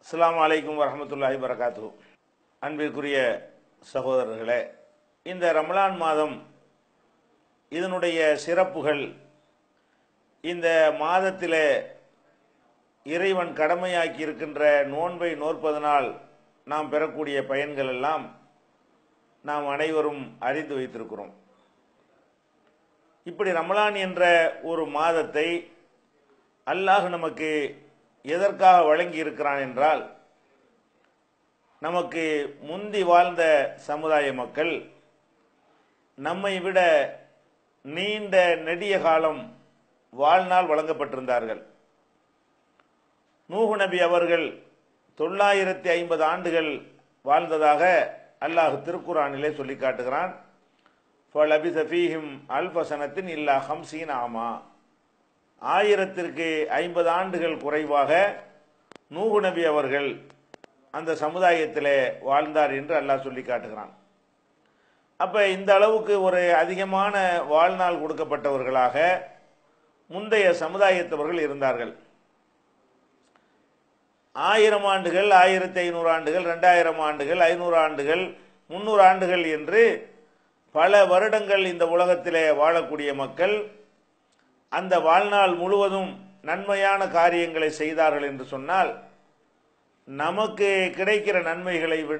அஸ்ஸலாமு அலைக்கும் வரஹ்மத்துல்லாஹி வரகாத்து அன்பிற்குரிய சகோதரர்களே இந்த ரமலான் மாதம் இதனுடைய சிறப்புகள் இந்த மாதத்திலே இறைவன் கடமையாக்கி இருக்கின்ற நோன்பை நோற்பதனால் நாம் பெறக்கூடிய பயன்கள் எல்லாம் நாம் அனைவரும் அறிந்து வைத்திருக்கிறோம் இப்படி ரமலான் என்ற ஒரு மாதத்தை அல்லாஹ் நமக்கு எதற்காக வழங்கி இருக்கிறான் என்றால் நமக்கு முந்தி வாழ்ந்த சமுதாய மக்கள் நம்மை விட நீண்ட நெடிய காலம் வாழ்நாள் வழங்கப்பட்டிருந்தார்கள் நூஹு நபி அவர்கள் தொள்ளாயிரத்தி ஐம்பது ஆண்டுகள் வாழ்ந்ததாக அல்லாஹ் திருக்குறானிலே சொல்லி காட்டுகிறான் ஃபலபிஸ ஃபீஹிம் அல்பசனத்தின் இல்லா ஹம்சீன் ஆமா ஆயிரத்திற்கு ஐம்பது ஆண்டுகள் குறைவாக நூகு நபி அவர்கள் அந்த சமுதாயத்திலே வாழ்ந்தார் என்று அல்லாஹ் சொல்லி காட்டுகிறான் அப்ப இந்த அளவுக்கு ஒரு அதிகமான வாழ்நாள் கொடுக்கப்பட்டவர்களாக முந்தைய சமுதாயத்தவர்கள் இருந்தார்கள் ஆயிரம் ஆண்டுகள் ஆயிரத்தி ஐநூறு ஆண்டுகள் ரெண்டாயிரம் ஆண்டுகள் ஐநூறு ஆண்டுகள் முன்னூறு ஆண்டுகள் என்று பல வருடங்கள் இந்த உலகத்திலே வாழக்கூடிய மக்கள் அந்த வாழ்நாள் முழுவதும் நன்மையான காரியங்களை செய்தார்கள் என்று சொன்னால் நமக்கு கிடைக்கிற நன்மைகளை விட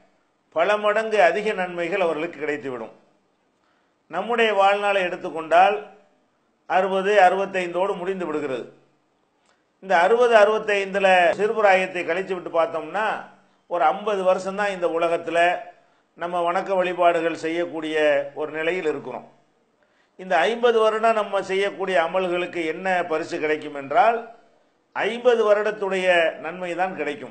பல மடங்கு அதிக நன்மைகள் அவர்களுக்கு கிடைத்துவிடும் நம்முடைய வாழ்நாளை எடுத்துக்கொண்டால் அறுபது அறுபத்தைந்தோடு முடிந்து விடுகிறது இந்த அறுபது அறுபத்தைந்தில் சிறுபுராயத்தை கழிச்சு விட்டு பார்த்தோம்னா ஒரு ஐம்பது வருஷம்தான் இந்த உலகத்தில் நம்ம வணக்க வழிபாடுகள் செய்யக்கூடிய ஒரு நிலையில் இருக்கிறோம் இந்த ஐம்பது வருடம் நம்ம செய்யக்கூடிய அமல்களுக்கு என்ன பரிசு கிடைக்கும் என்றால் ஐம்பது வருடத்துடைய நன்மை தான் கிடைக்கும்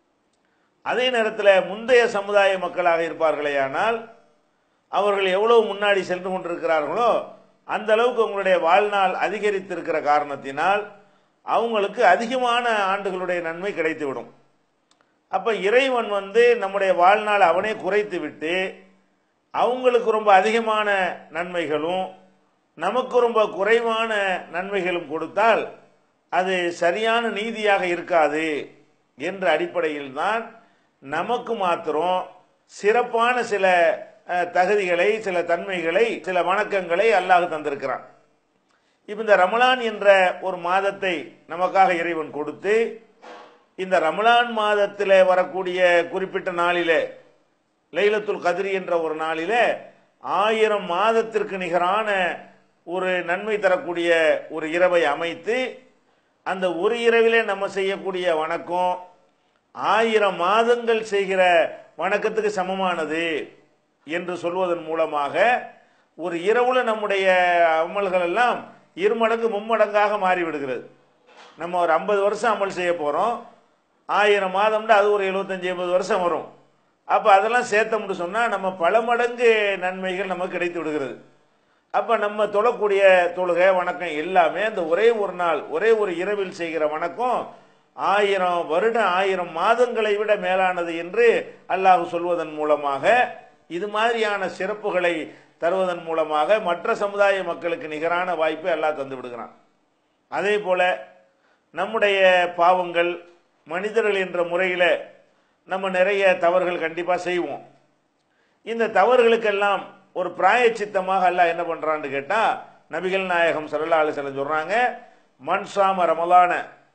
அதே நேரத்தில் முந்தைய சமுதாய மக்களாக இருப்பார்களே ஆனால் அவர்கள் எவ்வளவு முன்னாடி சென்று கொண்டிருக்கிறார்களோ அந்த அளவுக்கு உங்களுடைய வாழ்நாள் அதிகரித்திருக்கிற காரணத்தினால் அவங்களுக்கு அதிகமான ஆண்டுகளுடைய நன்மை கிடைத்துவிடும் அப்ப இறைவன் வந்து நம்முடைய வாழ்நாள் அவனே குறைத்து விட்டு அவங்களுக்கு ரொம்ப அதிகமான நன்மைகளும் நமக்கு ரொம்ப குறைவான நன்மைகளும் கொடுத்தால் அது சரியான நீதியாக இருக்காது என்ற அடிப்படையில் தான் நமக்கு மாத்திரம் சிறப்பான சில தகுதிகளை சில தன்மைகளை சில வணக்கங்களை அல்லாஹ் தந்திருக்கிறான் இப்ப இந்த ரமலான் என்ற ஒரு மாதத்தை நமக்காக இறைவன் கொடுத்து இந்த ரமலான் மாதத்தில் வரக்கூடிய குறிப்பிட்ட நாளிலே லைலத்துல் கதிரி என்ற ஒரு நாளிலே ஆயிரம் மாதத்திற்கு நிகரான ஒரு நன்மை தரக்கூடிய ஒரு இரவை அமைத்து அந்த ஒரு இரவிலே நம்ம செய்யக்கூடிய வணக்கம் ஆயிரம் மாதங்கள் செய்கிற வணக்கத்துக்கு சமமானது என்று சொல்வதன் மூலமாக ஒரு இரவுல நம்முடைய அமல்கள் எல்லாம் இருமடங்கு மும்மடங்காக மாறிவிடுகிறது நம்ம ஒரு ஐம்பது வருஷம் அமல் செய்ய போகிறோம் ஆயிரம் மாதம்னா அது ஒரு எழுபத்தஞ்சி ஐம்பது வருஷம் வரும் அப்போ அதெல்லாம் சேர்த்தோம்னு சொன்னால் நம்ம பல மடங்கு நன்மைகள் நமக்கு கிடைத்து விடுகிறது அப்போ நம்ம தொழக்கூடிய தொழுகை வணக்கம் எல்லாமே அந்த ஒரே ஒரு நாள் ஒரே ஒரு இரவில் செய்கிற வணக்கம் ஆயிரம் வருடம் ஆயிரம் மாதங்களை விட மேலானது என்று அல்லாஹ் சொல்வதன் மூலமாக இது மாதிரியான சிறப்புகளை தருவதன் மூலமாக மற்ற சமுதாய மக்களுக்கு நிகரான வாய்ப்பை அல்லாஹ் தந்து விடுகிறான் அதே போல நம்முடைய பாவங்கள் மனிதர்கள் என்ற முறையில் நம்ம நிறைய தவறுகள் கண்டிப்பாக செய்வோம் இந்த தவறுகளுக்கெல்லாம் ஒரு பிராயச்சித்தமாக அல்லாஹ் என்ன பண்ணுறான்னு கேட்டால் நபிகள் நாயகம் சல்லா அலிசல்லம் சொல்கிறாங்க மன்சாம ரமலான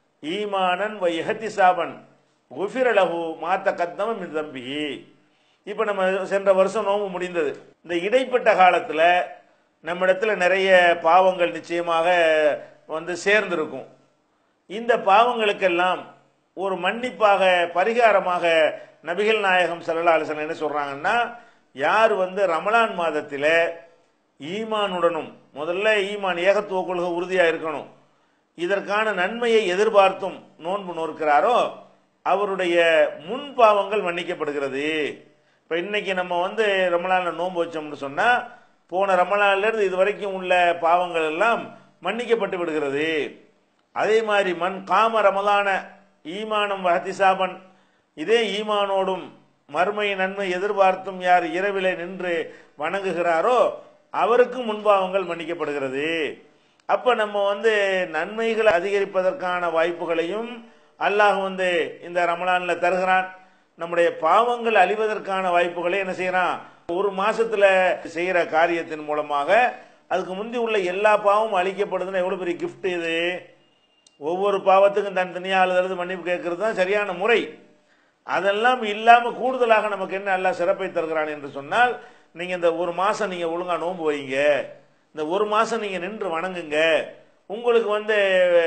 ஈமானன் வை இஹத்திசாபன் குஃபிரலஹு மாத்த கத்தம மின் தம்பி இப்போ நம்ம சென்ற வருஷம் நோம்பு முடிந்தது இந்த இடைப்பட்ட காலத்தில் நம்மிடத்துல நிறைய பாவங்கள் நிச்சயமாக வந்து சேர்ந்திருக்கும் இந்த பாவங்களுக்கெல்லாம் ஒரு மன்னிப்பாக பரிகாரமாக நபிகள் நாயகம் சல்லா அலிசன் என்ன சொல்றாங்கன்னா யார் வந்து ரமலான் மாதத்தில் ஈமானுடனும் முதல்ல ஈமான் ஏகத்துவ கொள்கை உறுதியாக இருக்கணும் இதற்கான நன்மையை எதிர்பார்த்தும் நோன்பு நோக்கிறாரோ அவருடைய முன் பாவங்கள் மன்னிக்கப்படுகிறது இப்போ இன்னைக்கு நம்ம வந்து ரமலானில் நோன்பு வச்சோம்னு சொன்னால் போன ரமலான்லேருந்து இது வரைக்கும் உள்ள பாவங்கள் எல்லாம் மன்னிக்கப்பட்டு விடுகிறது அதே மாதிரி மண் காம ரமலான ஈமானம் வஹதிசாபன் இதே ஈமானோடும் மறுமை நன்மை எதிர்பார்த்தும் யார் இரவிலே நின்று வணங்குகிறாரோ அவருக்கும் முன்பாவங்கள் மன்னிக்கப்படுகிறது அப்ப நம்ம வந்து நன்மைகளை அதிகரிப்பதற்கான வாய்ப்புகளையும் அல்லாஹ் வந்து இந்த ரமலான்ல தருகிறான் நம்முடைய பாவங்கள் அழிவதற்கான வாய்ப்புகளை என்ன செய்யறான் ஒரு மாசத்துல செய்யற காரியத்தின் மூலமாக அதுக்கு முந்தி உள்ள எல்லா பாவமும் அழிக்கப்படுதுன்னா எவ்வளவு பெரிய கிஃப்ட் இது ஒவ்வொரு பாவத்துக்கும் தனித்தனியாக அழுதுறது மன்னிப்பு கேட்கறது தான் சரியான முறை அதெல்லாம் இல்லாம கூடுதலாக நமக்கு என்ன அல்லாஹ் சிறப்பை தருகிறான் என்று சொன்னால் நீங்க இந்த ஒரு மாசம் நீங்க ஒழுங்கா நோன்பு வைங்க இந்த ஒரு மாசம் நீங்க நின்று வணங்குங்க உங்களுக்கு வந்து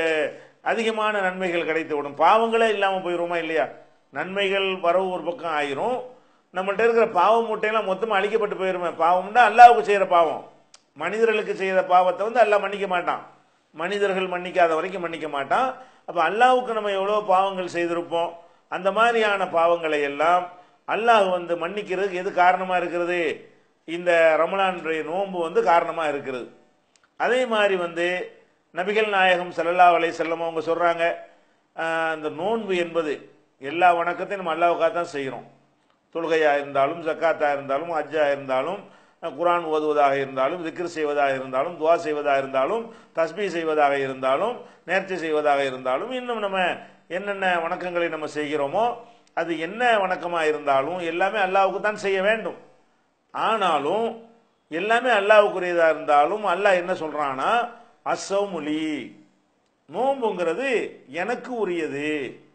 அதிகமான நன்மைகள் கிடைத்து விடும் பாவங்களே இல்லாம போயிருமா இல்லையா நன்மைகள் வரவு ஒரு பக்கம் ஆயிரும் நம்மள்ட்ட இருக்கிற பாவ மூட்டையெல்லாம் மொத்தமா அழிக்கப்பட்டு போயிருமே பாவம்னா அல்லாவுக்கு செய்யற பாவம் மனிதர்களுக்கு செய்யற பாவத்தை வந்து அல்லாஹ் மன்னிக்க மாட்டான் மனிதர்கள் மன்னிக்காத வரைக்கும் மன்னிக்க மாட்டான் அப்ப அல்லாவுக்கு நம்ம எவ்வளவு பாவங்கள் செய்திருப்போம் அந்த மாதிரியான பாவங்களை எல்லாம் அல்லாஹ் வந்து மன்னிக்கிறதுக்கு எது காரணமா இருக்கிறது இந்த ரமலானுடைய நோன்பு வந்து காரணமா இருக்கிறது அதே மாதிரி வந்து நபிகள் நாயகம் ஸல்லல்லாஹு அலைஹி வஸல்லம் அவங்க சொல்றாங்க ஆஹ், இந்த நோன்பு என்பது எல்லா வணக்கத்தையும் நம்ம அல்லாவுக்காக தான் செய்கிறோம் தொழுகையா இருந்தாலும் ஜக்காத்தா இருந்தாலும் ஹஜ்ஜா இருந்தாலும் அஹ், குர்ஆன் ஓதுவதாக இருந்தாலும் திக்ர் செய்வதாக இருந்தாலும் துவா செய்வதாக இருந்தாலும் தஸ்பீ செய்வதாக இருந்தாலும் நேர்ச்சி செய்வதாக இருந்தாலும் இன்னும் நம்ம என்னென்ன வணக்கங்களை நம்ம செய்கிறோமோ அது என்ன வணக்கமா இருந்தாலும் எல்லாமே அல்லாவுக்கு தான் செய்ய வேண்டும் ஆனாலும் எல்லாமே அல்லாவுக்குரியதா இருந்தாலும் அல்லாஹ் என்ன சொல்றானா அசௌமுலி நோம்புங்கிறது எனக்கு உரியது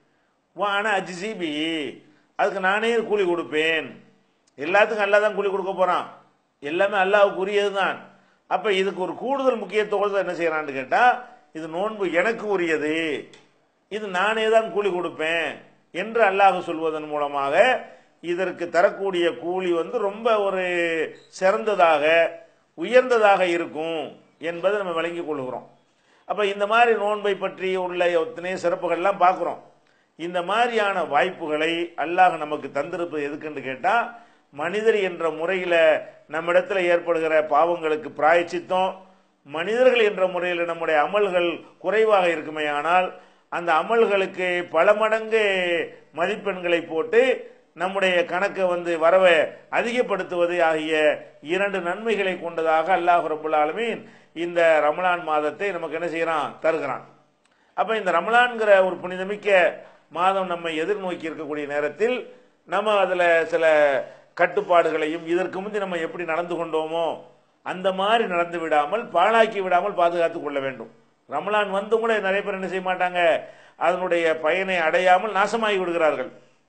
வான அஜிசிபி அதுக்கு நானே கூலி கொடுப்பேன் எல்லாத்துக்கும் அல்லாஹ் தான் கூலி கொடுக்க போறான் எல்லாமே அல்லாவுக்கு உரியது தான் அப்ப இதுக்கு ஒரு கூடுதல் முக்கியத்துவத்தை என்ன செய்யறான்னு கேட்டா இது நோன்பு எனக்கு உரியது இது நானே தான் கூலி கொடுப்பேன் என்று அல்லாஹ் சொல்வதன் மூலமாக இதற்கு தரக்கூடிய கூலி வந்து ரொம்ப ஒரு சிறந்ததாக உயர்ந்ததாக இருக்கும் என்பதை நம்ம விளங்கிக் கொள்கிறோம் அப்ப இந்த மாதிரி நோன்பை பற்றி உள்ள எத்தனை சிறப்புகள்லாம் பார்க்கிறோம் இந்த மாதிரியான வாய்ப்புகளை அல்லாஹ் நமக்கு தந்திருப்பது எதுக்குன்னு கேட்டா மனிதர் என்ற முறையில நம்மிடத்துல ஏற்படுகிற பாவங்களுக்கு பிராயச்சித்தம் மனிதர்கள் என்ற முறையில் நம்முடைய அமல்கள் குறைவாக இருக்குமே ஆனால் அந்த அமல்களுக்கு பல மடங்கு மதிப்பெண்களை போட்டு நம்முடைய கணக்கை வந்து வரவை அதிகப்படுத்துவது ஆகிய இரண்டு நன்மைகளை கொண்டதாக அல்லாஹ் ரபுல் ஆலமீன் இந்த ரமலான் மாதத்தை நமக்கு என்ன செய்யறான் தருகிறான் அப்ப இந்த ரமலான்கிற ஒரு புனிதமிக்க மாதம் நம்ம எதிர்நோக்கி இருக்கக்கூடிய நேரத்தில் நம்ம அதுல சில கட்டுப்பாடுகளையும் இதற்கு முந்தி நம்ம எப்படி நடந்து கொண்டோமோ அந்த மாதிரி நடந்து விடாமல் பாழாக்கி விடாமல் பாதுகாத்துக் கொள்ள வேண்டும் ரமலான் வந்து கூட நிறைய பேர் என்ன செய்ய மாட்டாங்க அதனுடைய பயனை அடையாமல் நாசமாகி விடுகிறார்கள்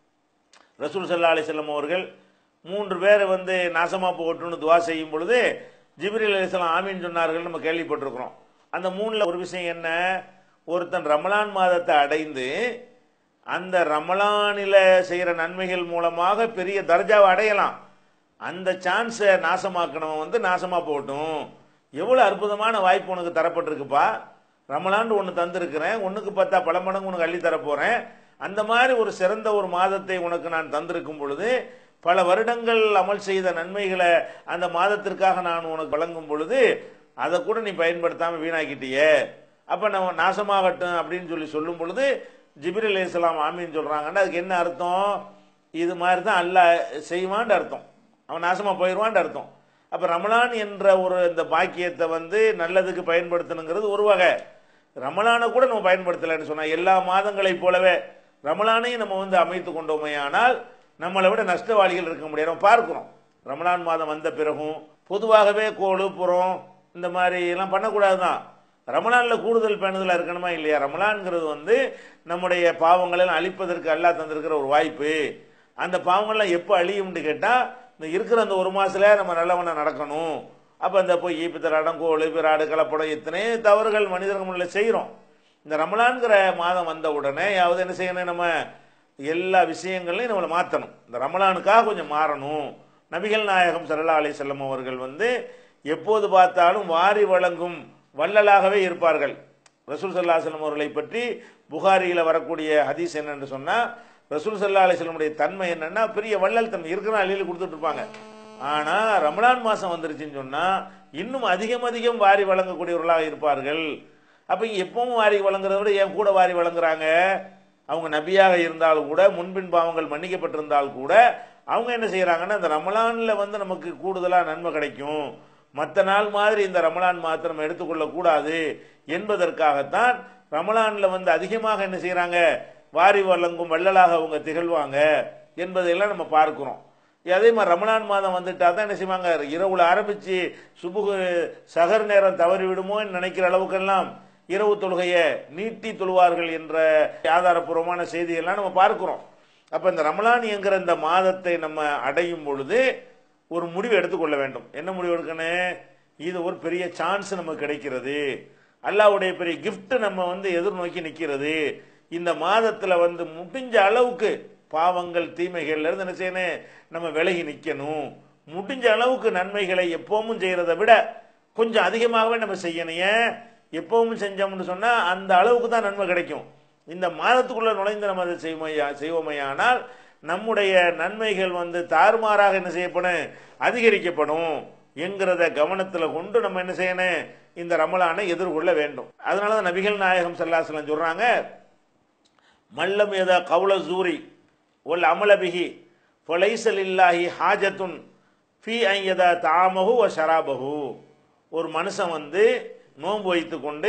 ரசூல் சல்லா அலிசல்லம் அவர்கள் மூன்று பேர் வந்து நாசமா போகட்டும்னு துவா செய்யும் பொழுது ஜிப்ரில் அலிஸ்லாம் ஆமீன் சொன்னார்கள் நம்ம கேள்விப்பட்டிருக்கிறோம் அந்த மூணுல ஒரு விஷயம் என்ன ஒருத்தன் ரமலான் மாதத்தை அடைந்து அந்த ரமலானில செய்யற நன்மைகள் மூலமாக பெரிய தர்ஜாவை அடையலாம் அந்த சான்ஸை நாசமாக்கணவன் வந்து நாசமா போகட்டும் எவ்வளவு அற்புதமான வாய்ப்பு உனக்கு தரப்பட்டிருக்குப்பா ரமலான் ஒன்று தந்திருக்கிறேன் ஒன்றுக்கு பத்தா பல மடங்கு உனக்கு அள்ளி தரப்போறேன் அந்த மாதிரி ஒரு சிறந்த ஒரு மாதத்தை உனக்கு நான் தந்திருக்கும் பொழுது பல வருடங்கள் அமல் செய்த நன்மைகளை அந்த மாதத்திற்காக நான் உனக்கு வழங்கும் பொழுது அதை கூட நீ பயன்படுத்தாம வீணாக்கிட்டியே அப்ப நம்ம நாசமாகட்டும் அப்படின்னு சொல்லி சொல்லும் பொழுது ஜிபிர் அலி இஸ்லாம் ஆமின்னு சொல்றாங்கன்னா அதுக்கு என்ன அர்த்தம் இது மாதிரி தான் அல்லாஹ் செய்வான்னு அர்த்தம் அவன் நாசமா போயிடுவான்னு அர்த்தம் அப்ப ரமலான் என்ற ஒரு இந்த பாக்கியத்தை வந்து நல்லதுக்கு பயன்படுத்தணுங்கிறது ஒரு வகை ரமலானை கூட நம்ம பயன்படுத்தலைன்னு சொன்னா எல்லா மாதங்களைப் போலவே ரமலானையும் நம்ம வந்து அமைத்து கொண்டோமே ஆனால் நம்மளை விட நஷ்டவாளிகள் இருக்க முடியாது நம்ம பார்க்கிறோம் ரமலான் மாதம் வந்த பிறகும் பொதுவாகவே கோழு புறம் இந்த மாதிரி எல்லாம் பண்ணக்கூடாது தான் ரமலான்ல கூடுதல் பேணுதலா இருக்கணுமா இல்லையா ரமலான்ங்கிறது வந்து நம்முடைய பாவங்களை எல்லாம் அழிப்பதற்கு அல்லாஹ் தந்திருக்கிற ஒரு வாய்ப்பு அந்த பாவங்கள்லாம் எப்போ அழியும்னு கேட்டா இந்த இருக்கிற அந்த ஒரு மாசத்துல நம்ம நல்லவனா நடக்கணும் அப்ப இந்த பொய் பித்தராடம் கோழு பிராடு கலப்படம் இத்தனை தவறுகள் மனிதர்கள் முன்னில செய்கிறோம் இந்த ரமலான்கிற மாதம் வந்த உடனே யாவது என்ன செய்யணும் நம்ம எல்லா விஷயங்களையும் நம்மளை மாற்றணும் இந்த ரமலானுக்காக கொஞ்சம் மாறணும் நபிகள் நாயகம் சல்லா அலி செல்லம் அவர்கள் வந்து எப்போது பார்த்தாலும் வாரி வழங்கும் வள்ளலாகவே இருப்பார்கள் ரசூல் சல்லா செல்லம் அவர்களை பற்றி புகாரியில வரக்கூடிய ஹதீஸ் என்னன்னு சொன்னா ரசூல் சல்லா அலிஸ்லமுடைய தன்மை என்னன்னா பெரிய வள்ளல் தன்மை இருக்கிற அள்ளியில் கொடுத்துட்டு இருப்பாங்க ஆனா ரமலான் மாசம் வந்துருச்சுன்னு சொன்னா இன்னும் அதிகம் அதிகம் வாரி வழங்கக்கூடியவர்களாக இருப்பார்கள் அப்ப இங்க எப்பவும் வாரி வழங்குறத விட என் கூட வாரி வழங்குறாங்க அவங்க நபியாக இருந்தாலும் கூட முன்பின் பாவங்கள் மன்னிக்கப்பட்டிருந்தால் கூட அவங்க என்ன செய்யறாங்கன்னா இந்த ரமலான்ல வந்து நமக்கு கூடுதலா நன்மை கிடைக்கும் மற்ற நாள் மாதிரி இந்த ரமலான் மாத்திரம் நம்ம எடுத்துக்கொள்ள கூடாது என்பதற்காகத்தான் ரமலான்ல வந்து அதிகமாக என்ன செய்யறாங்க வாரி வழங்கும் வள்ளலாக அவங்க திகழ்வாங்க என்பதையெல்லாம் நம்ம பார்க்கிறோம் அதே மாதிரி ரமலான் மாதம் வந்துட்டா தான் என்ன செய்வாங்க இரவுல ஆரம்பிச்சு சுபுகு சகர் நேரம் தவறி விடுமோன்னு நினைக்கிற அளவுக்கெல்லாம் இரவு தொழுகையை நீட்டி தொழுவார்கள் என்ற ஆதாரப்பூர்வமான செய்தியெல்லாம் நம்ம பார்க்கிறோம் அப்ப இந்த ரமலான் என்கிற இந்த மாதத்தை நம்ம அடையும் பொழுது ஒரு முடிவு எடுத்துக்கொள்ள வேண்டும் என்ன முடிவு எடுக்கணும் இது ஒரு பெரிய சான்ஸ் நமக்கு கிடைக்கிறது அல்லாவுடைய பெரிய gift நம்ம வந்து எதிர்நோக்கி நிற்கிறது இந்த மாதத்துல வந்து முடிஞ்ச அளவுக்கு பாவங்கள் தீமைகள்ல இருந்து என்ன செய்யணும் நம்ம விலகி நிற்கணும் முடிஞ்ச அளவுக்கு நன்மைகளை எப்பவும் செய்யறதை விட கொஞ்சம் அதிகமாகவே நம்ம செய்யணும் ஏன் எப்பவும் செஞ்சோம்னு சொன்னா அந்த அளவுக்கு தான் நன்மை கிடைக்கும் இந்த மாதத்துக்குள்ள நுழைந்து நம்ம அதை செய்வோமையா செய்வோமையானால் நம்முடைய நன்மைகள் வந்து தாறுமாறாக என்ன செய்யப்படும் அதிகரிக்கப்படும் என்கிறத கவனத்தில் கொண்டு நம்ம என்ன செய்யணும் இந்த ரமலானை எதிர்கொள்ள வேண்டும் அதனால தான் நபிகள் நாயகம் சல்லாசலம் சொல்றாங்க மல்லம் ஏதா கவுல ஜூரி ஒல் அமலபிகி பொலைசல் இல்லாஹி ஹாஜத்துன் ஃபி ஐயதா தாமஹு வ ஷராபஹு ஒரு மனுஷன் வந்து நோன்பு வைத்து கொண்டு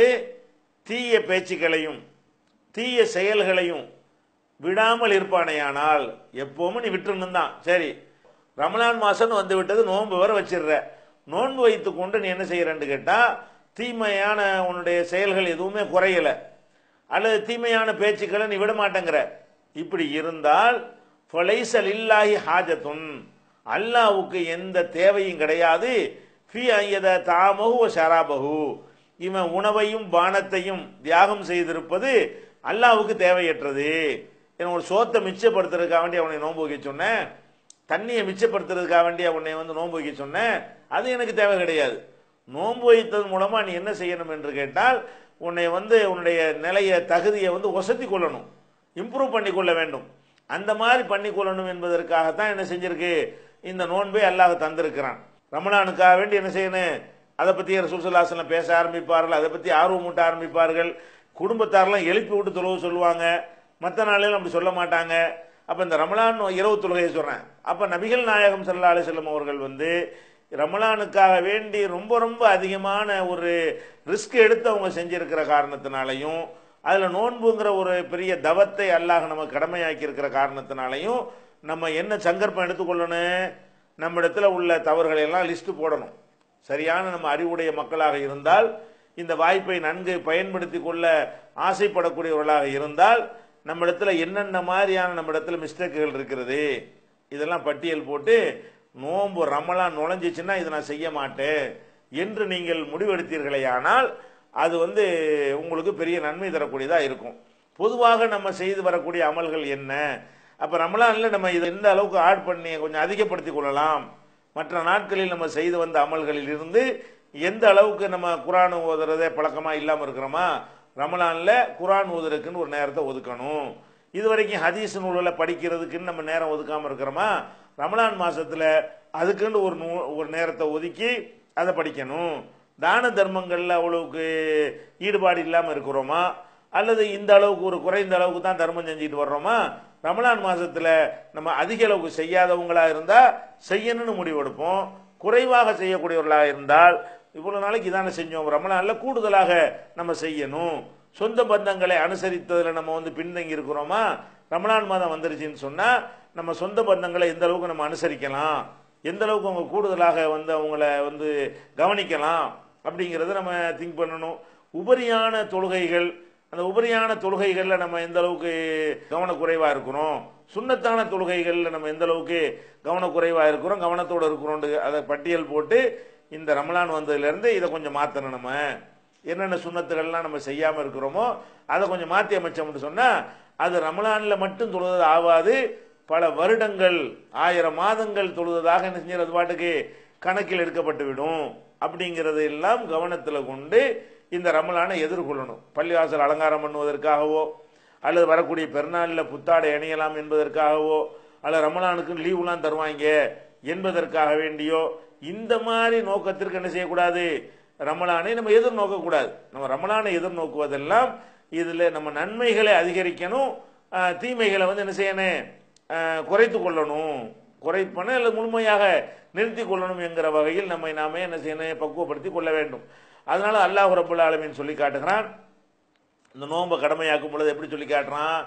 தீய பேச்சுக்களையும் தீய செயல்களையும் விடாமல் இருப்பானேயானால் எப்பவும் நீ விட்டுருணும் தான் சரி ரமலான் மாசம் வந்து விட்டது நோன்பு வர வச்சிடுற நோன்பு வைத்து கொண்டு நீ என்ன செய்யறன்னு கேட்டா தீமையான உன்னுடைய செயல்கள் எதுவுமே குறையல அல்லது தீமையான பேச்சுக்களை நீ விட மாட்டேங்கிற இப்படி இருந்தால் ஃபலைசல் இல்லாஹி ஹாஜத்துன் அல்லாவுக்கு எந்த தேவையும் கிடையாது ஃபி ஐயத தாமஹு வ ஷராபஹு இவன் உணவையும் பானத்தையும் தியாகம் செய்திருப்பது அல்லாவுக்கு தேவையற்றது என ஒரு சோத்தை மிச்சப்படுத்துறதுக்காக வேண்டி அவனை நோன்பு வைக்க சொன்னேன் தண்ணியை மிச்சப்படுத்துறதுக்காக வேண்டி உன்னை வந்து நோன்பு வைக்க சொன்னேன் அது எனக்கு தேவை கிடையாது நோன்பு வைத்ததன் மூலமா நீ என்ன செய்யணும் என்று கேட்டால் உன்னை வந்து உன்னுடைய நிலைய தகுதியை வந்து ஒசத்தி கொள்ளணும் இம்ப்ரூவ் பண்ணி கொள்ள வேண்டும் அந்த மாதிரி பண்ணி கொள்ளணும் என்பதற்காகத்தான் என்ன செஞ்சிருக்கு இந்த நோன்பை அல்லாஹ் தந்திருக்கிறான் ரமணானுக்காக வேண்டி என்ன செய்யணும் அதை பத்தி ரசூசல்லாசலம் பேச ஆரம்பிப்பார்கள் அதை பத்தி ஆர்வம் ஊட்ட ஆரம்பிப்பார்கள் குடும்பத்தாரெல்லாம் எழுப்பி விட்டு தொழுவு சொல்லுவாங்க மற்ற நாளில் அப்படி சொல்ல மாட்டாங்க அப்ப இந்த ரமலான் இரவு தொழுகையை சொல்றேன் அப்ப நபிகள் நாயகம் சல்லா அலிசல்லம் அவர்கள் வந்து ரமலானுக்காக வேண்டி ரொம்ப ரொம்ப அதிகமான ஒரு ரிஸ்க் எடுத்து அவங்க செஞ்சிருக்கிற காரணத்தினாலையும் அதுல நோன்புங்கிற ஒரு பெரிய தவத்தை அல்லாஹ் நம்ம கடமையாக்கி இருக்கிற காரணத்தினாலையும் நம்ம என்ன சங்கற்பம் எடுத்துக்கொள்ளணும் நம்ம இடத்துல உள்ள தவறுகளை எல்லாம் லிஸ்ட் போடணும் சரியான நம்ம அறிவுடைய மக்களாக இருந்தால் இந்த வாய்ப்பை நன்கு பயன்படுத்தி கொள்ள ஆசைப்படக்கூடியவர்களாக இருந்தால் நம்ம இடத்துல என்னென்ன மாதிரியான நம்ம இடத்துல மிஸ்டேக்குகள் இருக்கிறது இதெல்லாம் பட்டியல் போட்டு நோன்பு ரமலான் நுழைஞ்சிச்சுன்னா இதை நான் செய்ய மாட்டேன் என்று நீங்கள் முடிவெடுத்தீர்களே ஆனால் அது வந்து உங்களுக்கு பெரிய நன்மை தரக்கூடியதா இருக்கும் பொதுவாக நம்ம செய்து வரக்கூடிய அமல்கள் என்ன அப்ப ரமலான்ல நம்ம இதை எந்த அளவுக்கு ஆட் பண்ணி கொஞ்சம் அதிகப்படுத்திக் கொள்ளலாம் மற்ற நாட்களில் நம்ம செய்து வந்த அமல்களில் இருந்து எந்த அளவுக்கு நம்ம குரான் ஓதுறதே பழக்கமா இல்லாம இருக்கிறோமா ரமலான்ல குரான் ஓதுறதுக்குன்னு ஒரு நேரத்தை ஒதுக்கணும் இது வரைக்கும் ஹதீஸ் நூல்களை படிக்கிறதுக்குன்னு நம்ம நேரம் ஒதுக்காம இருக்கிறோமா ரமலான் மாசத்துல அதுக்குன்னு ஒரு நூ ஒரு நேரத்தை ஒதுக்கி அதை படிக்கணும் தான தர்மங்கள்ல அவ்வளவுக்கு ஈடுபாடு இல்லாம இருக்கிறோமா அல்லது இந்த அளவுக்கு ஒரு குறைந்த அளவுக்கு தான் தர்மம் செஞ்சுட்டு வர்றோமா ரமலான் மாசத்துல நம்ம அதிக அளவுக்கு செய்யாதவங்களா இருந்தா செய்யணும்னு முடிவெடுப்போம் குறைவாக செய்யக்கூடியவர்களாக இருந்தால் இவ்வளவு நாளைக்கு இதான செஞ்சோம் ரமலான்ல கூடுதலாக நம்ம செய்யணும் சொந்த பந்தங்களை அனுசரித்ததுல நம்ம வந்து பின்தங்கி இருக்கிறோமா ரமலான் மாதம் வந்துருச்சுன்னு சொன்னா நம்ம சொந்த பந்தங்களை எந்த அளவுக்கு நம்ம அனுசரிக்கலாம் எந்த அளவுக்கு அவங்க கூடுதலாக வந்து அவங்கள வந்து கவனிக்கலாம் அப்படிங்கறத நம்ம திங்க் பண்ணணும் உபரியான தொழுகைகள் அந்த உபரியான தொழுகைகள்ல நம்ம எந்த அளவுக்கு கவனக்குறைவா இருக்கிறோம் சுண்ணத்தான தொழுகைகள்ல நம்ம எந்த அளவுக்கு கவனக்குறைவா இருக்கிறோம் கவனத்தோட இருக்கிறோம் அதை பட்டியல் போட்டு இந்த ரமலான் வந்ததுல இருந்து இதை கொஞ்சம் மாத்தணும் நம்ம என்னென்ன சுண்ணத்துகள்லாம் நம்ம செய்யாம இருக்கிறோமோ அதை கொஞ்சம் மாத்தி அமைச்சோம்னு சொன்னா அது ரமலான்ல மட்டும் தொழுவது ஆகாது பல வருடங்கள் ஆயிரம் மாதங்கள் தொழுவதாக என்ன செஞ்சது பாட்டுக்கு கணக்கில் எடுக்கப்பட்டு விடும் அப்படிங்கறது எல்லாம் கவனத்துல கொண்டு இந்த ரமலானை எதிர்கொள்ளணும் பள்ளிவாசல் அலங்காரம் பண்ணுவதற்காகவோ அல்லது வரக்கூடிய பெருநாளில் புத்தாடை அணியலாம் என்பதற்காகவோ அல்லது ரமலானுக்கு லீவுலாம் தருவாங்க என்பதற்காக வேண்டியோ இந்த மாதிரி நோக்கத்திற்கு என்ன செய்யக்கூடாது ரமலானை நம்ம எதிர்நோக்க கூடாது நம்ம ரமலானை எதிர்நோக்குவதெல்லாம் இதுல நம்ம நன்மைகளை அதிகரிக்கணும் ஆஹ், தீமைகளை வந்து என்ன செய்யணும் ஆஹ், குறைத்து கொள்ளணும் குறைப்பன அல்லது முழுமையாக நிறுத்தி கொள்ளணும் என்கிற வகையில் நம்மை நாமே என்ன செய்யணும் பக்குவப்படுத்தி கொள்ள வேண்டும் அதனால அல்லாஹ் ரபுல் ஆலமீன் சொல்லி காட்டுகிறான் இந்த நோன்பை கடமையாக்கும் பொழுது எப்படி சொல்லி காட்டுறான்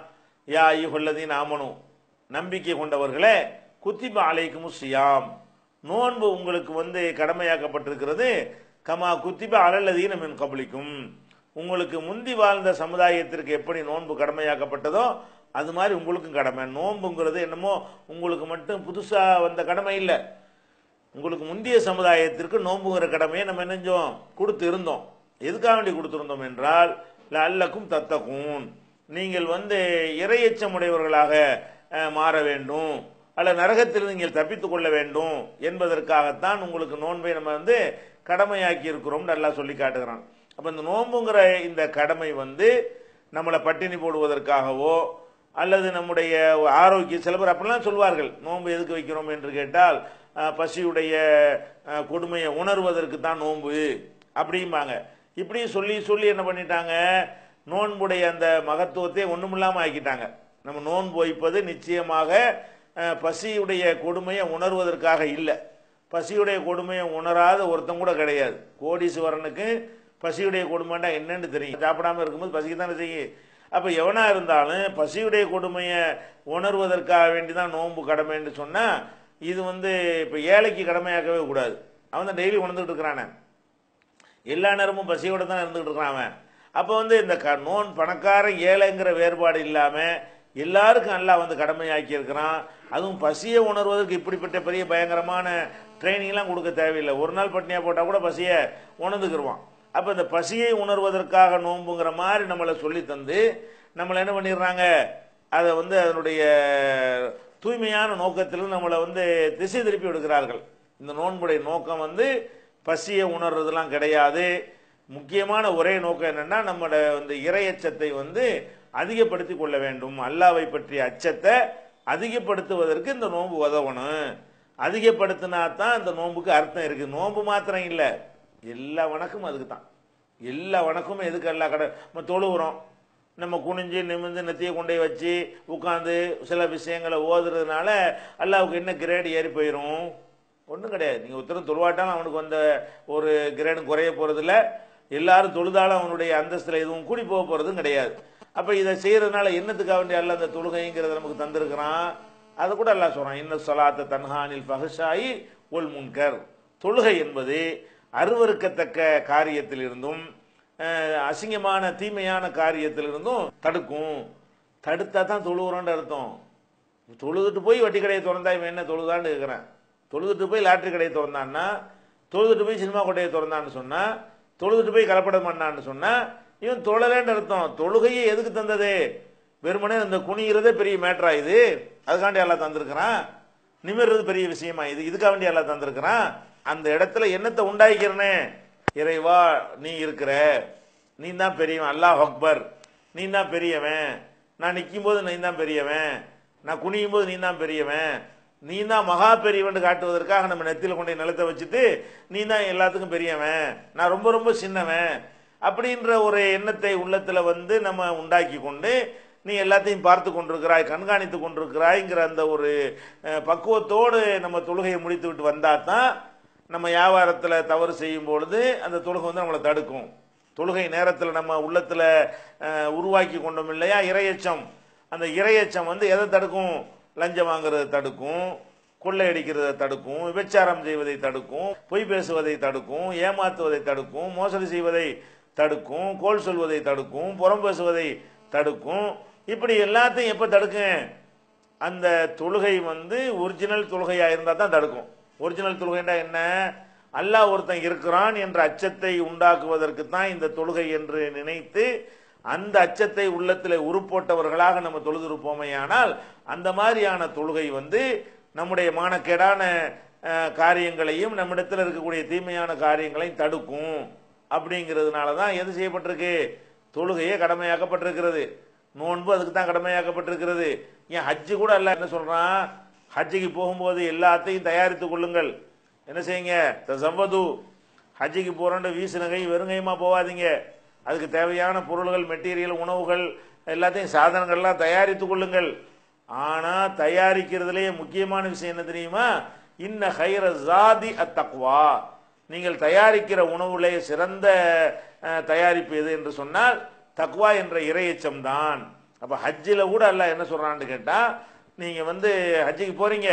யா ஐயுகல்லதீன் ஆமனு நம்பிக்கை கொண்டவர்களே குத்திப அலைக்கும் சியாம் நோன்பு உங்களுக்கு வந்து கடமையாக்கப்பட்டிருக்கிறது கமா குத்திப அலல்லதீன மின் கபலிக்கும் உங்களுக்கு முந்தி வாழ்ந்த சமுதாயத்திற்கு எப்படி நோன்பு கடமையாக்கப்பட்டதோ அது மாதிரி உங்களுக்கும் கடமை நோன்புங்கிறது என்னமோ உங்களுக்கு மட்டும் புதுசா வந்த கடமை இல்லை உங்களுக்கு முந்தைய சமுதாயத்திற்கு நோன்புங்கிற கடமையை நம்ம என்ன செஞ்சோம் கொடுத்து இருந்தோம் எதுக்காக வேண்டி கொடுத்திருந்தோம் என்றால் அல்லக்கும் தத்தக்கும் நீங்கள் வந்து இரையச்சம் உடையவர்களாக அஹ், மாற வேண்டும் அல்ல நரகத்தில் நீங்கள் தப்பித்துக் கொள்ள வேண்டும் என்பதற்காகத்தான் உங்களுக்கு நோன்பை நம்ம வந்து கடமையாக்கி இருக்கிறோம் நல்லா சொல்லி காட்டுகிறான் அப்ப இந்த நோன்புங்கிற இந்த கடமை வந்து நம்மளை பட்டினி போடுவதற்காகவோ அல்லது நம்முடைய ஆரோக்கிய சில பேர் அப்படிலாம் சொல்வார்கள் நோன்பு எதுக்கு வைக்கிறோம் என்று கேட்டால் அஹ், பசியுடைய அஹ், கொடுமையை உணர்வதற்கு தான் நோன்பு அப்படிம்பாங்க இப்படி சொல்லி சொல்லி என்ன பண்ணிட்டாங்க நோன்புடைய அந்த மகத்துவத்தை ஒண்ணுமில்லாம ஆக்கிட்டாங்க நம்ம நோன்பு வைப்பது நிச்சயமாக அஹ், பசியுடைய கொடுமையை உணர்வதற்காக இல்லை பசியுடைய கொடுமையை உணராத ஒருத்தன் கூட கிடையாது கோடீஸ்வரனுக்கு பசியுடைய கொடுமைண்டா என்னன்னு தெரியும் சாப்பிடாம இருக்கும்போது பசிக்கு தானே செய்யும் அப்ப எவனா இருந்தாலும் பசியுடைய கொடுமையை உணர்வதற்காக வேண்டி தான் நோன்பு கடமைன்னு சொன்னா இது வந்து இப்ப ஏழைக்கு கடமையாக்கவே கூடாது அவன் தான் டெய்லி உணர்ந்துட்டு இருக்கிறானே எல்லா நேரமும் பசியோட தான் இருந்துகிட்டு இருக்கிறான் அவன் அப்போ வந்து இந்த க நோன் பணக்காரன் ஏழைங்கிற வேறுபாடு இல்லாம எல்லாருக்கும் அல்லாஹ் வந்து கடமையாக்கி இருக்கிறான் அதுவும் பசியை உணர்வதற்கு இப்படிப்பட்ட பெரிய பயங்கரமான ட்ரைனிங்லாம் கொடுக்க தேவையில்லை ஒரு நாள் பட்னியா போட்டா கூட பசியை உணர்ந்துக்கிருவான் அப்ப இந்த பசியை உணர்வதற்காக நோன்புங்கிற மாதிரி நம்மளை சொல்லி தந்து நம்மளை என்ன பண்ணிடுறாங்க அதை வந்து அதனுடைய தூய்மையான நோக்கத்தில் நம்மளை வந்து திசை திருப்பி விடுகிறார்கள் இந்த நோன்புடைய நோக்கம் வந்து பசியை உணர்றதெல்லாம் கிடையாது முக்கியமான ஒரே நோக்கம் என்னன்னா நம்மளோட இந்த இறையச்சத்தை வந்து அதிகப்படுத்தி கொள்ள வேண்டும் அல்லாவை பற்றிய அச்சத்தை அதிகப்படுத்துவதற்கு இந்த நோன்பு உதவணும் அதிகப்படுத்தினா தான் இந்த நோன்புக்கு அர்த்தம் இருக்கு நோன்பு மாத்திரம் இல்லை எல்லா வணக்கமும் அதுக்கு தான் எல்லா வணக்கமும் எதுக்கு எல்லா கடை நம்ம தொழுகிறோம் நம்ம குனிஞ்சு நிமிர்ந்து நெத்தியை கொண்டு போய் வச்சு உட்காந்து சில விஷயங்களை ஓதுறதுனால அல்லாவுக்கு என்ன கிரேடு ஏறி போயிடும் ஒன்றும் கிடையாது நீங்கள் உத்தரம் தொழுவாட்டாலும் அவனுக்கு வந்த ஒரு கிரேடும் குறைய போகிறதில்ல எல்லாரும் தொழுதாலும் அவனுடைய அந்தஸ்தில் எதுவும் கூடி போக போகிறதும் கிடையாது அப்போ இதை செய்யறதுனால என்னத்துக்காக வேண்டிய அல்ல அந்த தொழுகைங்கிறத நமக்கு தந்திருக்கிறான் அதை கூட எல்லாம் சொல்கிறான் இன்ன சொலாத்த தன்ஹானில் பகஷாயி ஒல் முன்கர் தொழுகை என்பது அருவருக்கத்தக்க காரியத்திலிருந்தும் அஹ், அசிங்கமான தீமையான காரியத்திலிருந்தும் தடுக்கும் தடுத்தா தான் தொழுகிறோன்ற அர்த்தம் தொழுதுட்டு போய் வட்டி கடையை திறந்தா இவன் என்ன தொழுதான்னு கேட்குறேன் தொழுதுட்டு போய் லாட்டரி கடையை திறந்தான்னா தொழுதுட்டு போய் சினிமா கொட்டையை திறந்தான்னு சொன்னா தொழுதுட்டு போய் கலப்படம் பண்ணான்னு சொன்னா இவன் தொழலேன்னு அர்த்தம் தொழுகையை எதுக்கு தந்தது வெறுமனே இந்த குனிகிறதே பெரிய மேட்டரா இது அதுக்காண்டி எல்லாம் தந்திருக்கிறான் நிமிர்றது பெரிய விஷயமா இது இதுக்காக வேண்டி எல்லாம் தந்திருக்கிறான் அந்த இடத்துல என்னத்தை உண்டாக்கிறனே இறைவா நீ இருக்கிற நீ தான் பெரியவன் அல்லாஹ் அக்பர் நீ தான் பெரியவன் நான் நிற்கும் போது நீ தான் பெரியவன் நான் குனியும் போது நீ தான் பெரியவன் நீ தான் மகா பெரியவன் காட்டுவதற்காக நம்ம நெத்தியில் கொண்டு போய் நிலத்தை வச்சுட்டு நீ தான் எல்லாத்துக்கும் பெரியவன் நான் ரொம்ப ரொம்ப சின்னவன் அப்படின்ற ஒரு எண்ணத்தை உள்ளத்துல வந்து நம்ம உண்டாக்கி கொண்டு நீ எல்லாத்தையும் பார்த்து கொண்டிருக்கிறாய் கண்காணித்து கொண்டிருக்கிறாய்ங்கிற அந்த ஒரு அஹ், பக்குவத்தோடு நம்ம தொழுகையை முடித்து விட்டு வந்தா தான் நம்ம வியாபாரத்தில் தவறு செய்யும் பொழுது அந்த தொழுகை வந்து நம்மளை தடுக்கும் தொழுகை நேரத்தில் நம்ம உள்ளத்தில் அஹ், உருவாக்கி கொண்டோம் இல்லையா இரையச்சம் அந்த இரையச்சம் வந்து எதை தடுக்கும் லஞ்சம் வாங்குறதை தடுக்கும் கொள்ளையடிக்கிறதை தடுக்கும் விபச்சாரம் செய்வதை தடுக்கும் பொய் பேசுவதை தடுக்கும் ஏமாத்துவதை தடுக்கும் மோசடி செய்வதை தடுக்கும் கோல் சொல்வதை தடுக்கும் புறம் பேசுவதை தடுக்கும் இப்படி எல்லாத்தையும் எப்ப தடுக்கும் அந்த தொழுகை வந்து ஒரிஜினல் தொழுகையா இருந்தா தான் தடுக்கும் ஒரிஜினல் தொழுகைன்னா என்ன அல்லாஹ் ஒருத்தன் இருக்கிறான் என்ற அச்சத்தை உண்டாக்குவதற்கு தான் இந்த தொழுகை என்று நினைத்து அந்த அச்சத்தை உள்ளத்தில் உருப்போட்டவர்களாக நம்ம தொழுதிருப்போமேயானால் அந்த மாதிரியான தொழுகை வந்து நம்முடைய மானக்கேடான அஹ், காரியங்களையும் நம்மிடத்தில் இருக்கக்கூடிய தீமையான காரியங்களையும் தடுக்கும் அப்படிங்கிறதுனால தான் எது செய்யப்பட்டிருக்கு தொழுகையே கடமையாக்கப்பட்டிருக்கிறது நோன்பு அதுக்கு தான் கடமையாக்கப்பட்டிருக்கிறது ஏன் ஹஜ்ஜு கூட அல்ல என்ன சொல்றான் ஹஜ்ஜுக்கு போகும்போது எல்லாத்தையும் தயாரித்துக் கொள்ளுங்கள் என்ன செய்யுங்க தசவது ஹஜ்ஜுக்கு போறோன்ற வீசு நகை வெறுங்கையுமா போகாதீங்க அதுக்கு தேவையான பொருள்கள் மெட்டீரியல் உணவுகள் எல்லாத்தையும் சாதனங்கள்லாம் தயாரித்துக் கொள்ளுங்கள் ஆனா தயாரிக்கிறதுலயே முக்கியமான விஷயம் என்ன தெரியுமா இன்ன ஹைர ஜாதி அத்தக்வா நீங்கள் தயாரிக்கிற உணவுலே சிறந்த அஹ், தயாரிப்பு எது என்று சொன்னால் தக்வா என்ற இரையச்சம் தான் அப்ப ஹஜ்ஜில் கூட அல்லாஹ் என்ன சொல்றான்னு கேட்டா நீங்க வந்து ஹஜ்ஜுக்கு போறீங்க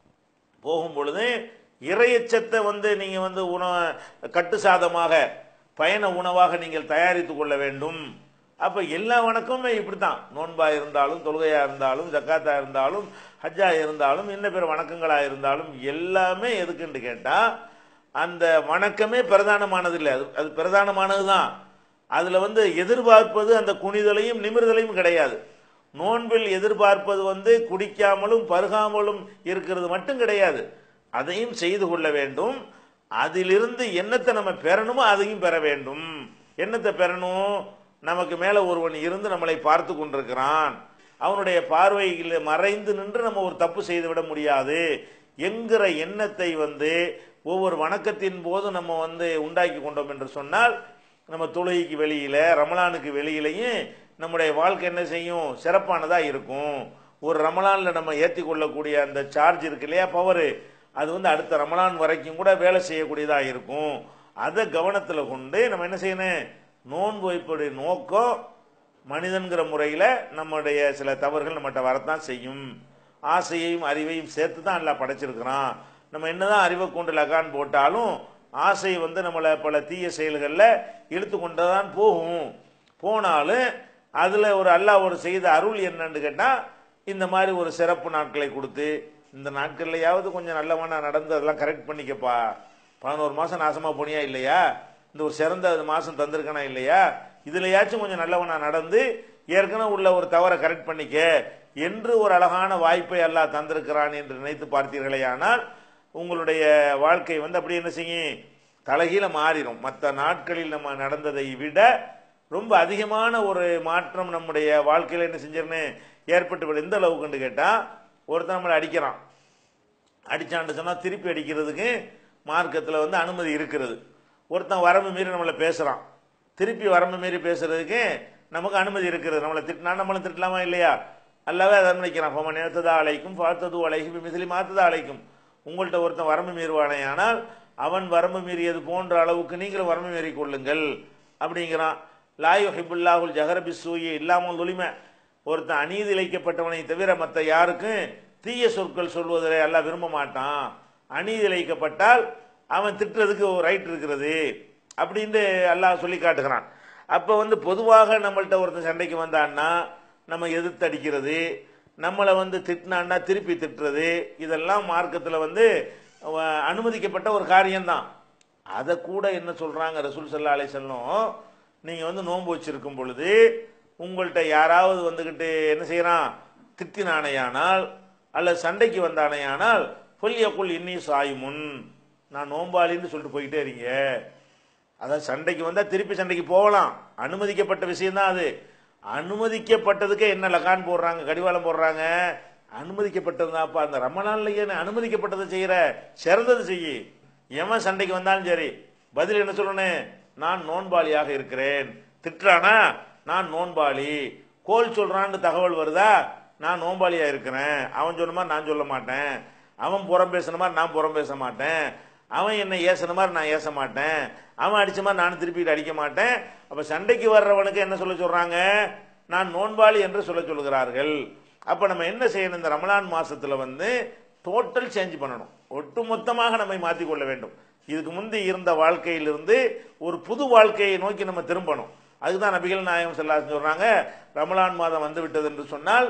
போகும் பொழுது இறையச்சத்தை வந்து நீங்க வந்து உணவ கட்டு சாதமாக பயண உணவாக நீங்கள் தயாரித்து கொள்ள வேண்டும் அப்ப எல்லா வணக்கமுமே இப்படித்தான் நோன்பா இருந்தாலும் தொழுகையா இருந்தாலும் ஜக்காத்தா இருந்தாலும் ஹஜ்ஜா இருந்தாலும் இன்ன பிற வணக்கங்களா இருந்தாலும் எல்லாமே எதுக்குன்னு கேட்டா அந்த வணக்கமே பிரதானமானது இல்லை அது அது பிரதானமானது தான் அதுல வந்து எதிர்பார்ப்பது அந்த குனிதலையும் நிமிர்தலையும் கிடையாது நோன்பில் எதிர்பார்ப்பது வந்து குடிக்காமலும் பருகாமலும் இருக்கிறது மட்டும் கிடையாது அதையும் செய்து கொள்ள வேண்டும் அதிலிருந்து என்னத்தை நம்ம பெறணுமோ அதையும் பெற வேண்டும் என்னத்தை பெறணும் நமக்கு மேல ஒருவன் இருந்து நம்மளை பார்த்து கொண்டிருக்கிறான் அவனுடைய பார்வையில் மறைந்து நின்று நம்ம ஒரு தப்பு செய்து விட முடியாது என்கிற எண்ணத்தை வந்து ஒவ்வொரு வணக்கத்தின் போது நம்ம வந்து உண்டாக்கி கொண்டோம் என்று சொன்னால் நம்ம தொழுகைக்கு வெளியில ரமலானுக்கு வெளியிலையும் நம்முடைய வாழ்க்கை என்ன செய்யும் சிறப்பானதா இருக்கும் ஒரு ரமலான்ல நம்ம ஏற்றி கொள்ளக்கூடிய அந்த சார்ஜ் இருக்கு இல்லையா பவர் அது வந்து அடுத்த ரமலான் வரைக்கும் கூட வேலை செய்யக்கூடியதா இருக்கும் அதை கவனத்துல கொண்டு நம்ம என்ன செய்யணும் நோன்பு வைப்புடைய நோக்கம் மனிதன்கிற முறையில நம்முடைய சில தவறுகள் நம்மகிட்ட வரத்தான் செய்யும் ஆசையையும் அறிவையும் சேர்த்து தான் எல்லாம் படைச்சிருக்கிறான் நம்ம என்னதான் அறிவை கொண்டு லகான் போட்டாலும் ஆசை வந்து நம்மளை பல தீய செயல்களில் இழுத்து கொண்டு தான் போகும் போனாலும் அதுல ஒரு அல்லாஹ் ஒரு செய்த அருள் என்னன்னு கேட்டா இந்த மாதிரி ஒரு சிறப்பு நாட்களை கொடுத்து இந்த நாட்கள்லயாவது கொஞ்சம் நல்லவனா நடந்து அதெல்லாம் கரெக்ட் பண்ணிக்கப்பா பதினோரு மாசம் நாசமா போனியா இல்லையா இந்த ஒரு சிறந்த மாசம் தந்திருக்கனா இல்லையா இதுலயாச்சும் கொஞ்சம் நல்லவனா நடந்து ஏற்கனவே உள்ள ஒரு தவறை கரெக்ட் பண்ணிக்க என்று ஒரு அழகான வாய்ப்பை அல்லாஹ் தந்திருக்கிறான் என்று நினைத்து பார்த்தீர்களே ஆனால் உங்களுடைய வாழ்க்கை வந்து அப்படி என்ன செய்யும் தலைகீழ மாறிடும் மற்ற நாட்களில் நம்ம நடந்ததை விட ரொம்ப அதிகமான ஒரு மாற்றம் நம்முடைய வாழ்க்கையில என்ன செஞ்சிருன்னு ஏற்பட்டு விடும். எந்த அளவுக்குன்னு கேட்டா ஒருத்தன் நம்மளை அடிக்கிறான் அடிச்சான்னு சொன்னா திருப்பி அடிக்கிறதுக்கு மார்க்கத்தில் வந்து அனுமதி இருக்கிறது ஒருத்தன் வரம்பு மீறி நம்மளை பேசுறான் திருப்பி வரம்பு மீறி பேசுறதுக்கு நமக்கு அனுமதி இருக்கிறது நம்மளை திட்டினா நம்மளும் திட்டலாமா இல்லையா அல்லாவே அதை அனுமதிக்கிறான் ஃபமன் நேத்ததா அழைக்கும் பார்த்தது அழைக்கும் மிசிலி மாத்ததா அழைக்கும் உங்கள்கிட்ட ஒருத்தன் வரம்பு மீறுவானே ஆனால் அவன் வரம்பு மீறியது போன்ற அளவுக்கு நீங்களும் வரம்பு மீறி கொள்ளுங்கள் அப்படிங்கிறான் லாயு ஹிபுல்லாஹுல் ஜஹரபி சூயி இல்லாமல் ஒளிமை ஒருத்தன் அநீதி இழைக்கப்பட்டவனை தவிர மற்ற யாருக்கும் தீய சொற்கள் சொல்வதை அல்லாஹ் விரும்ப மாட்டான் அநீதி இழைக்கப்பட்டால் அவன் திட்டுறதுக்கு ஒரு ரைட் இருக்கிறது அப்படின்னு அல்லாஹ் சொல்லி காட்டுகிறான் அப்ப வந்து பொதுவாக நம்மள்ட்ட ஒருத்தன் சண்டைக்கு வந்தான்னா நம்ம எதிர்த்து அடிக்கிறது நம்மளை வந்து திட்டினான்னா திருப்பி திட்டுறது இதெல்லாம் மார்க்கத்தில் வந்து அஹ், அனுமதிக்கப்பட்ட ஒரு காரியம்தான் அதை கூட என்ன சொல்றாங்க ரசூல் சல்லா அலை செல்லம் நீங்க வந்து நோன்பு வச்சிருக்கும் பொழுது உங்கள்கிட்ட யாராவது வந்துகிட்டு என்ன செய்யறான் திட்டினானையானால் அல்லது சண்டைக்கு வந்தானையானால் பொல்லியக்குள் இன்னி சாயுமுன் நான் நோம்பாளின்னு சொல்லிட்டு போயிட்டே இருங்க அதான் சண்டைக்கு வந்தா திருப்பி சண்டைக்கு போகலாம் அனுமதிக்கப்பட்ட விஷயம் தான் அது அனுமதிக்கப்பட்டதுக்கு என்ன லகான் போடுறாங்க கடிவாளம் போடுறாங்க அனுமதிக்கப்பட்டதுதான்ப்பா அந்த ரமணான்லயே அனுமதிக்கப்பட்டதை செய்யற சிறந்தது செய்யி எவன் சண்டைக்கு வந்தாலும் சரி பதில் என்ன சொல்லணும் நான் நோன்பாளியாக இருக்கிறேன் திட்டுறானா நான் நோன்பாளி கோல் சொல்றான்னு தகவல் வருதா நான் நோன்பாளியா இருக்கிறேன் அவன் சொன்ன மாதிரி நான் சொல்ல மாட்டேன் அவன் புறம் பேசுன மாதிரி நான் புறம் பேச மாட்டேன் அவன் என்ன ஏசுன மாதிரி நான் ஏச மாட்டேன் அவன் அடிச்ச மாதிரி நானும் திருப்பிட்டு அடிக்க மாட்டேன் அப்ப சண்டைக்கு வர்றவனுக்கு என்ன சொல்ல சொல்றாங்க நான் நோன்பாளி என்று சொல்ல சொல்கிறார்கள் அப்ப நம்ம என்ன செய்யணும் இந்த ரமலான் மாசத்துல வந்து டோட்டல் சேஞ்ச் பண்ணணும் ஒட்டுமொத்தமாக நம்மை மாற்றிக்கொள்ள வேண்டும் இதுக்கு முந்தி இருந்த வாழ்க்கையிலிருந்து ஒரு புது வாழ்க்கையை நோக்கி நம்ம திரும்பணும் அதுதான் நபிகள் நாயகம் செல்லாசன் சொல்றாங்க ரமலான் மாதம் வந்து விட்டது என்று சொன்னால்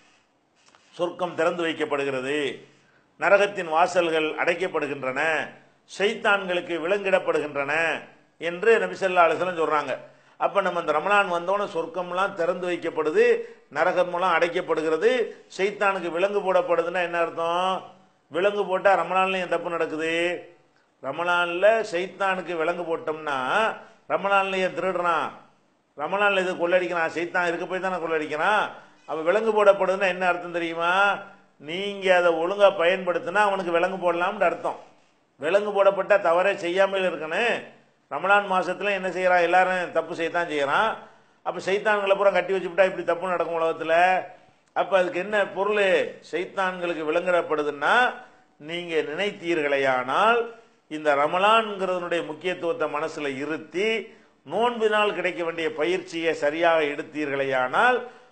சொர்க்கம் திறந்து வைக்கப்படுகிறது நரகத்தின் வாசல்கள் அடைக்கப்படுகின்றன ஷைத்தான்களுக்கு விலங்கிடப்படுகின்றன என்று நபிசல்லா அலிஸ்லாம் சொல்றாங்க அப்ப நம்ம இந்த ரமலான் வந்தோடனே சொர்க்கம்லாம் திறந்து வைக்கப்படுது நரகம்லாம் அடைக்கப்படுகிறது ஷைத்தானுக்கு விலங்கு போடப்படுதுன்னா என்ன அர்த்தம் விலங்கு போட்டா ரமலான்லயும் தப்பு நடக்குது ரமலான்ல ஷைத்தானுக்கு விலங்கு போட்டோம்னா ரமலான்ல ஏன் திருடுறான் ரமலான்ல இது கொள்ளடிக்கிறான் சைத்தான் இருக்க போய் தானே கொள்ளடிக்கிறான் அப்ப விலங்கு போடப்படுதுன்னா என்ன அர்த்தம் தெரியுமா நீங்க அதை ஒழுங்கா பயன்படுத்தினா அவனுக்கு விலங்கு போடலாம்னு அர்த்தம் விலங்கு போடப்பட்டா தவறே செய்யாமல் இருக்கணும் ரமலான் மாசத்துல என்ன செய்யறான் எல்லாரும் தப்பு செய்யத்தான் செய்யறான் அப்ப சைத்தான்களை பூரா கட்டி வச்சுவிட்டா இப்படி தப்பு நடக்கும் உலகத்துல அப்ப அதுக்கு என்ன பொருள் சைத்தான்களுக்கு விளங்கப்படுதுன்னா நீங்க நினைத்தீர்களேயானால் இந்த ரமலான்ங்கிறதனுடைய முக்கியத்துவத்தை மனசுல இருத்தி நோன்பினால் கிடைக்க வேண்டிய பயிற்சியை சரியாக எடுத்தீர்களேயானால்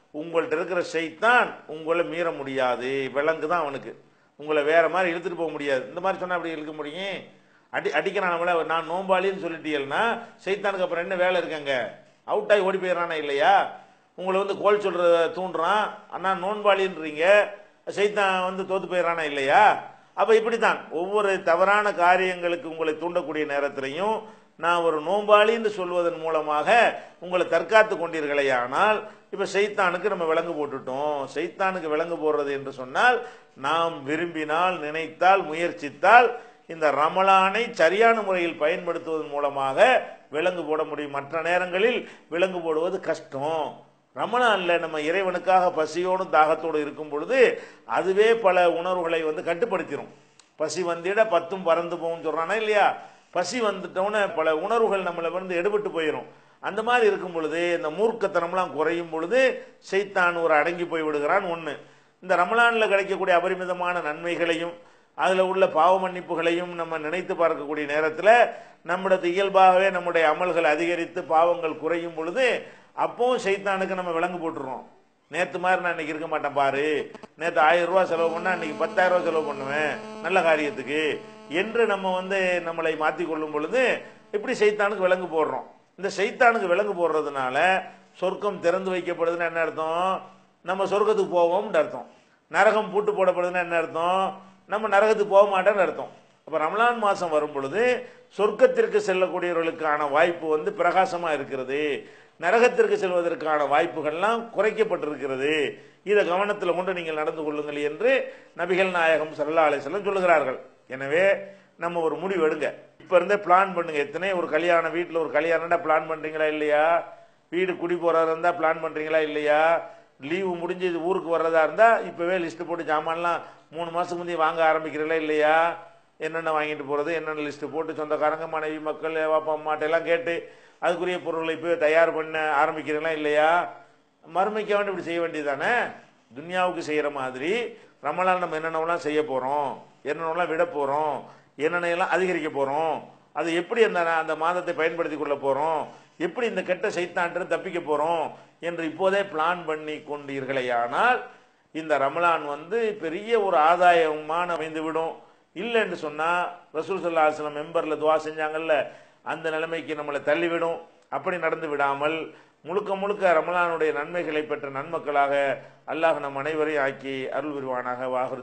உங்கள்ட்ட இருக்கிற ஷைத்தான் உங்களை மீற முடியாது விலங்கு தான் அவனுக்கு உங்களை வேற மாதிரி இழுத்துட்டு போக முடியாது இந்த மாதிரி சொன்னா அப்படி இழுக்க முடியும் அடி அடிக்கிறான் நம்மள நான் நோம்பாளின்னு சொல்லிட்டீங்கன்னா சைத்தானுக்கு அப்புறம் என்ன வேலை இருக்காங்க அவுட் ஆகி ஓடி போயிடறானா இல்லையா உங்களை வந்து கோல் சொல்ற தூண்டுறான் அண்ணா நோன்பாளின்றீங்க சைத்தான் வந்து தோத்து போயிடறானா இல்லையா அப்ப இப்படித்தான் ஒவ்வொரு தவறான காரியங்களுக்கு உங்களை தூண்டக்கூடிய நேரத்திலையும் நான் ஒரு நோம்பாளின்னு சொல்வதன் மூலமாக உங்களை தற்காத்து கொண்டீர்களே ஆனால் இப்ப சைத்தானுக்கு நம்ம விலங்கு போட்டுட்டோம் சைத்தானுக்கு விலங்கு போடுறது என்று சொன்னால் நாம் விரும்பினால் நினைத்தால் முயற்சித்தால் இந்த ரமலானை சரியான முறையில் பயன்படுத்துவதன் மூலமாக விலங்கு போட முடியும் மற்ற நேரங்களில் விலங்கு போடுவது கஷ்டம் ரமலான்ல நம்ம இறைவனுக்காக பசியோடும் தாகத்தோடு இருக்கும் பொழுது அதுவே பல உணர்வுகளை வந்து கட்டுப்படுத்திடும் பசி வந்திட பத்தும் பறந்து போகும் சொல்றானா இல்லையா பசி வந்துட்டோன்னு பல உணர்வுகள் நம்மளை வந்து எடுபட்டு போயிடும் அந்த மாதிரி இருக்கும் பொழுது இந்த மூர்க்கத்தனம்லாம் குறையும் பொழுது சைத்தான் ஒரு அடங்கி போய் விடுகிறான் ஒன்று இந்த ரமலான்ல கிடைக்கக்கூடிய அபரிமிதமான நன்மைகளையும் அதில் உள்ள பாவ மன்னிப்புகளையும் நம்ம நினைத்து பார்க்கக்கூடிய நேரத்தில் நம்மளது இயல்பாகவே நம்முடைய அமல்கள் அதிகரித்து பாவங்கள் குறையும் பொழுது அப்பவும் சைத்தானுக்கு நம்ம விலங்கு போட்டுருவோம் நேத்து மாதிரி நான் இன்னைக்கு இருக்க மாட்டேன் பாரு நேத்து ஆயிரம் ரூபாய் செலவு பண்ணா இன்னைக்கு பத்தாயிரம் ரூபாய் செலவு பண்ணுவேன் நல்ல காரியத்துக்கு என்று நம்ம வந்து நம்மளை மாத்தி கொள்ளும் பொழுது இப்படி சைத்தானுக்கு விலங்கு போடுறோம் இந்த சைத்தானுக்கு விலங்கு போடுறதுனால சொர்க்கம் திறந்து வைக்கப்படுதுன்னு என்ன அர்த்தம் நம்ம சொர்க்கத்துக்கு போவோம்னு அர்த்தம் நரகம் பூட்டு போடப்படுதுன்னு என்ன அர்த்தம் நம்ம நரகத்துக்கு போக மாட்டேன்னு அர்த்தம் அப்ப ரமலான் மாசம் வரும் பொழுது சொர்க்கத்திற்கு செல்லக்கூடியவர்களுக்கான வாய்ப்பு வந்து பிரகாசமா இருக்கிறது நரகத்திற்கு செல்வதற்கான வாய்ப்புகள்லாம் குறைக்கப்பட்டிருக்கிறது இதை கவனத்தில் கொண்டு நீங்கள் நடந்து கொள்ளுங்கள் என்று நபிகள் நாயகம் சல்லா அலிசல்லம் சொல்லுகிறார்கள் எனவே நம்ம ஒரு முடிவு எடுங்க இப்ப இருந்தே பிளான் பண்ணுங்க எத்தனை ஒரு கல்யாணம் வீட்டில் ஒரு கல்யாணம்டா பிளான் பண்றீங்களா இல்லையா வீடு குடி போறதா இருந்தா பிளான் பண்றீங்களா இல்லையா லீவு முடிஞ்சு இது ஊருக்கு வர்றதா இருந்தா இப்பவே லிஸ்ட் போட்டு ஜாமான்லாம் மூணு மாசத்துக்கு முந்தைய வாங்க ஆரம்பிக்கிறீங்களா இல்லையா என்னென்ன வாங்கிட்டு போறது என்னென்ன லிஸ்ட் போட்டு சொந்தக்காரங்க மனைவி மக்கள் பாப்பா அம்மாட்ட எல்லாம் கேட்டு அதுக்குரிய பொருட்களை இப்போ தயார் பண்ண ஆரம்பிக்கிறீங்களா இல்லையா மறுமைக்க வேண்டி இப்படி செய்ய வேண்டியதானே துன்யாவுக்கு செய்யற மாதிரி ரமலான் நம்ம என்னென்னலாம் செய்ய போறோம் என்னென்னலாம் விட போறோம் என்னென்னலாம் அதிகரிக்க போறோம் அது எப்படி அந்த அந்த மாதத்தை பயன்படுத்தி கொள்ள போறோம் எப்படி இந்த கெட்ட சைத்தாண்டு தப்பிக்க போறோம் என்று இப்போதே பிளான் பண்ணி கொண்டீர்களேயானால் இந்த ரமலான் வந்து பெரிய ஒரு ஆதாயமான அமைந்து விடும் இல்லைன்னு சொன்னா ரசூல் சல்லா அலுவலம் மெம்பர்ல துவா செஞ்சாங்கல்ல அந்த நிலைமைக்கு நம்மளை தள்ளிவிடும் அப்படி நடந்து விடாமல் முழுக்க முழுக்க ரமலானுடைய நன்மைகளை பெற்ற நன்மக்களாக அல்லாஹ் நம் அனைவரையும் ஆக்கி அருள் விரிவானாக வாகுறு